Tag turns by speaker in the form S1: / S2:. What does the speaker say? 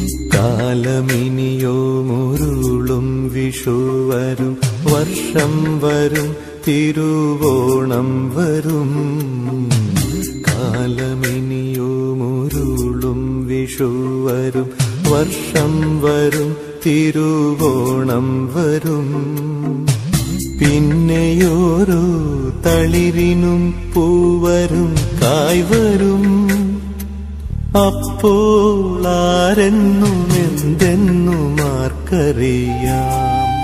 S1: കാലമിനിയോ മുരുളും വിഷു വരും വർഷം വരും തിരുവോണം വരും കാലമിനിയോ മുരുളും വിഷു വരും വർഷം വരും തിരുവോണം വരും പിന്നെയോരോ തളിരിനും പൂവരും കായ് വരും അപ്പോൾ ആരെന്നും എന്തെന്നും ആർക്കറിയാം